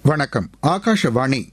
வணக்கம் ஆகாஷவாணி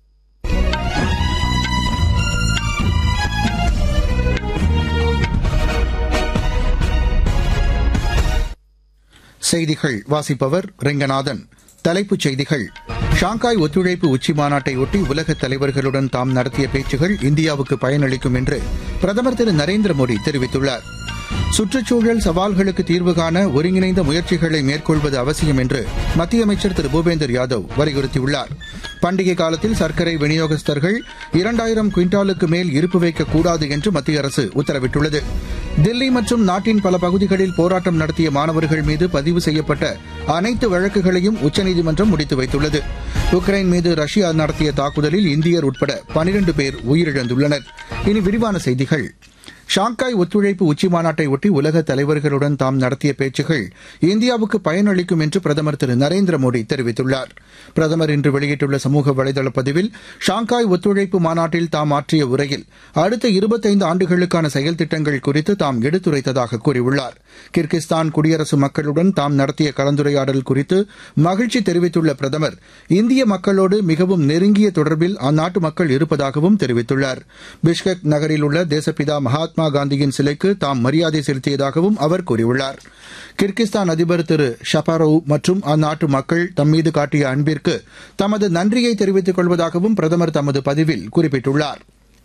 செய்திகள் வாசிப்பவர் ரெங்கநாதன் தலைப்புச் செய்திகள் ஷாங்காய் ஒத்துழைப்பு உச்சி மாநாட்டையொட்டி உலக தலைவர்களுடன் தாம் நடத்திய பேச்சுகள் இந்தியாவுக்கு பயனளிக்கும் என்று பிரதமர் திரு நரேந்திர மோடி தெரிவித்துள்ளார் சுற்றுச்சூழல் சவால்களுக்கு தீர்வு காண ஒருங்கிணைந்த முயற்சிகளை மேற்கொள்வது அவசியம் என்று மத்திய அமைச்சர் திரு பூபேந்தர் யாதவ் வலியுறுத்தியுள்ளார் பண்டிகை காலத்தில் சர்க்கரை விநியோகஸ்தர்கள் இரண்டாயிரம் குவிண்டாலுக்கு மேல் இருப்பு வைக்கக்கூடாது என்று மத்திய அரசு உத்தரவிட்டுள்ளது தில்லி மற்றும் நாட்டின் பல பகுதிகளில் போராட்டம் நடத்திய மாணவர்கள் மீது பதிவு செய்யப்பட்ட அனைத்து வழக்குகளையும் உச்சநீதிமன்றம் முடித்து வைத்துள்ளது உக்ரைன் மீது ரஷ்யா நடத்திய தாக்குதலில் இந்தியர் உட்பட பனிரண்டு பேர் உயிரிழந்துள்ளனர் இனி விரிவான செய்திகள் ஷாங்காய் ஒத்துழைப்பு உச்சி மாநாட்டையொட்டி உலக தலைவர்களுடன் தாம் நடத்திய பேச்சுகள் இந்தியாவுக்கு பயனளிக்கும் என்று பிரதமர் திரு நரேந்திர மோடி தெரிவித்துள்ளார் பிரதமர் இன்று வெளியிட்டுள்ள சமூக வலைதள பதிவில் ஷாங்காய் ஒத்துழைப்பு மாநாட்டில் தாம் ஆற்றிய உரையில் அடுத்த இருபத்தைந்து ஆண்டுகளுக்கான செயல் திட்டங்கள் குறித்து தாம் எடுத்துரைத்ததாக கூறியுள்ளார் கிர்கிஸ்தான் குடியரசு மக்களுடன் தாம் நடத்திய கலந்துரையாடல் குறித்து மகிழ்ச்சி தெரிவித்துள்ள பிரதமர் இந்திய மக்களோடு மிகவும் நெருங்கிய தொடர்பில் அந்நாட்டு மக்கள் இருப்பதாகவும் தெரிவித்துள்ளார் பிஷ்கெக் நகரில் உள்ள தேசப்பிதா மகாத்மா மகாத்மா காந்தியின் சிலைக்கு தாம் மரியாதை செலுத்தியதாகவும் அவர் கூறியுள்ளார் கிர்கிஸ்தான் அதிபர் திரு ஷபாரோவ் மற்றும் அந்நாட்டு மக்கள் தம்மீது காட்டிய அன்பிற்கு தமது நன்றியை தெரிவித்துக் கொள்வதாகவும் பிரதமர் தமது பதிவில் குறிப்பிட்டுள்ளார்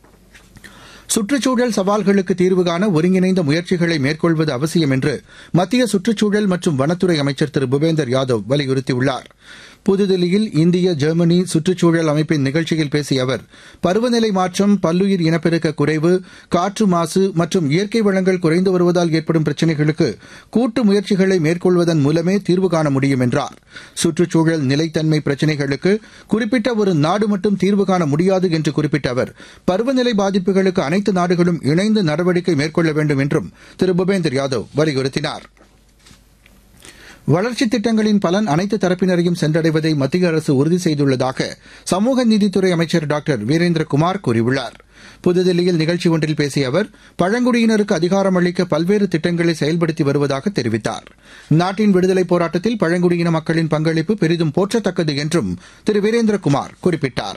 சுற்றுச்சூழல் சவால்களுக்கு தீர்வு காண ஒருங்கிணைந்த முயற்சிகளை மேற்கொள்வது அவசியம் என்று மத்திய சுற்றுச்சூழல் மற்றும் வனத்துறை அமைச்சர் திரு பூபேந்தர் யாதவ் வலியுறுத்தியுள்ளார் புதுதில்லியில் இந்திய ஜெர்மனி சுற்றுச்சூழல் அமைப்பின் நிகழ்ச்சியில் பேசிய அவர் பருவநிலை மாற்றம் பல்லுயிர் இனப்பெருக்க குறைவு காற்று மாசு மற்றும் இயற்கை வளங்கள் குறைந்து வருவதால் ஏற்படும் பிரச்சினைகளுக்கு கூட்டு முயற்சிகளை மேற்கொள்வதன் மூலமே தீர்வு காண முடியும் என்றார் சுற்றுச்சூழல் நிலைத்தன்மை பிரச்சினைகளுக்கு குறிப்பிட்ட ஒரு நாடு மட்டும் தீர்வு காண முடியாது என்று குறிப்பிட்ட அவர் பருவநிலை பாதிப்புகளுக்கு அனைத்து நாடுகளும் இணைந்து நடவடிக்கை மேற்கொள்ள வேண்டும் என்றும் திரு பூபேந்தர் யாதவ் வலியுறுத்தினார் வளர்ச்சித் திட்டங்களின் பலன் அனைத்து தரப்பினரையும் சென்றடைவதை மத்திய அரசு உறுதி செய்துள்ளதாக சமூக நீதித்துறை அமைச்சர் டாக்டர் வீரேந்திரகுமார் கூறியுள்ளார் புதுதில்லியில் நிகழ்ச்சி ஒன்றில் பேசிய அவர் பழங்குடியினருக்கு அதிகாரம் அளிக்க பல்வேறு திட்டங்களை செயல்படுத்தி வருவதாக தெரிவித்தார் நாட்டின் விடுதலைப் போராட்டத்தில் பழங்குடியின மக்களின் பங்களிப்பு பெரிதும் போற்றத்தக்கது என்றும் திரு வீரேந்திரகுமார் குறிப்பிட்டார்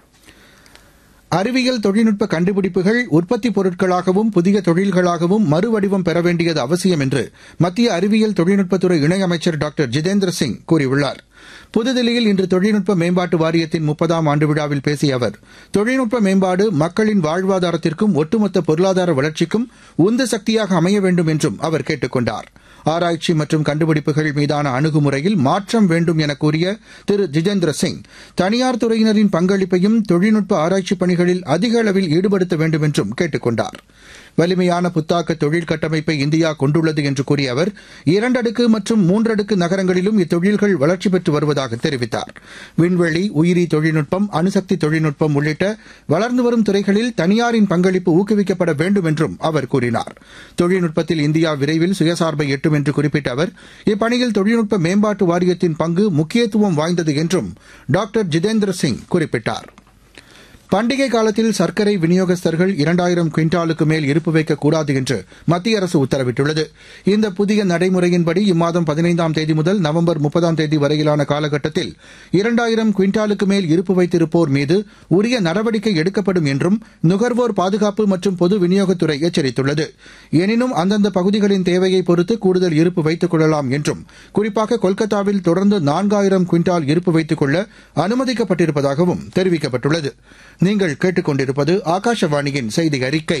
அறிவியல் தொழில்நுட்ப கண்டுபிடிப்புகள் உற்பத்தி பொருட்களாகவும் புதிய தொழில்களாகவும் மறுவடிவம் பெற வேண்டியது அவசியம் என்று மத்திய அறிவியல் தொழில்நுட்பத்துறை இணையமைச்சர் டாக்டர் ஜிதேந்திர சிங் கூறியுள்ளார் புதுதில்லியில் இன்று தொழில்நுட்ப மேம்பாட்டு வாரியத்தின் முப்பதாம் ஆண்டு விழாவில் பேசிய அவர் தொழில்நுட்ப மேம்பாடு மக்களின் வாழ்வாதாரத்திற்கும் ஒட்டுமொத்த பொருளாதார வளர்ச்சிக்கும் உந்து சக்தியாக அமைய வேண்டும் என்றும் அவர் கேட்டுக் கொண்டார் ஆராய்ச்சி மற்றும் கண்டுபிடிப்புகள் மீதான அணுகுமுறையில் மாற்றம் வேண்டும் என கூறிய திரு ஜிதேந்திர சிங் தனியார் துறையினரின் பங்களிப்பையும் தொழில்நுட்ப ஆராய்ச்சி பணிகளில் அதிக அளவில் ஈடுபடுத்த வேண்டும் என்றும் கேட்டுக் கொண்டார் வலிமையான புத்தாக்க தொழில் கட்டமைப்பை இந்தியா கொண்டுள்ளது என்று கூறிய அவர் இரண்டடுக்கு மற்றும் மூன்றடுக்கு நகரங்களிலும் இத்தொழில்கள் வளர்ச்சி பெற்று வருவதாக தெரிவித்தார் விண்வெளி உயிரி தொழில்நுட்பம் அணுசக்தி தொழில்நுட்பம் உள்ளிட்ட வளர்ந்து வரும் துறைகளில் தனியாரின் பங்களிப்பு ஊக்குவிக்கப்பட வேண்டும் என்றும் அவர் கூறினார் தொழில்நுட்பத்தில் இந்தியா விரைவில் சுயசார்பை எட்டும் என்று குறிப்பிட்ட அவர் இப்பணியில் தொழில்நுட்ப மேம்பாட்டு வாரியத்தின் பங்கு முக்கியத்துவம் வாய்ந்தது என்றும் டாக்டர் ஜிதேந்திர சிங் குறிப்பிட்டார் பண்டிகை காலத்தில் சர்க்கரை விநியோகஸ்தர்கள் இரண்டாயிரம் குவிண்டாலுக்கு மேல் இருப்பு வைக்கக்கூடாது என்று மத்திய அரசு உத்தரவிட்டுள்ளது இந்த புதிய நடைமுறையின்படி இம்மாதம் பதினைந்தாம் தேதி முதல் நவம்பர் முப்பதாம் தேதி வரையிலான காலகட்டத்தில் இரண்டாயிரம் குவிண்டாலுக்கு மேல் இருப்பு வைத்திருப்போர் மீது உரிய நடவடிக்கை எடுக்கப்படும் என்றும் நுகர்வோர் பாதுகாப்பு மற்றும் பொது விநியோகத்துறை எச்சரித்துள்ளது எனினும் அந்தந்த பகுதிகளின் தேவையை பொறுத்து கூடுதல் இருப்பு வைத்துக் கொள்ளலாம் என்றும் குறிப்பாக கொல்கத்தாவில் தொடர்ந்து நான்காயிரம் குவிண்டால் இருப்பு வைத்துக் கொள்ள அனுமதிக்கப்பட்டிருப்பதாகவும் தெரிவிக்கப்பட்டுள்ளது நீங்கள் கேட்டுக்கொண்டிருப்பது ஆகாஷவாணியின் செய்தி அறிக்கை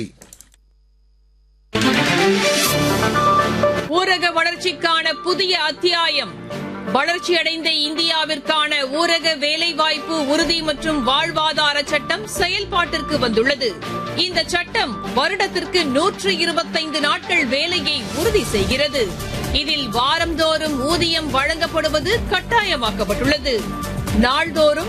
ஊரக வளர்ச்சிக்கான புதிய அத்தியாயம் வளர்ச்சியடைந்த இந்தியாவிற்கான ஊரக வேலைவாய்ப்பு உறுதி மற்றும் வாழ்வாதார சட்டம் செயல்பாட்டிற்கு வந்துள்ளது இந்த சட்டம் வருடத்திற்கு நூற்று இருபத்தைந்து நாட்கள் வேலையை உறுதி செய்கிறது இதில் வாரந்தோறும் ஊதியம் வழங்கப்படுவது கட்டாயமாக்கப்பட்டுள்ளது நாள்தோறும்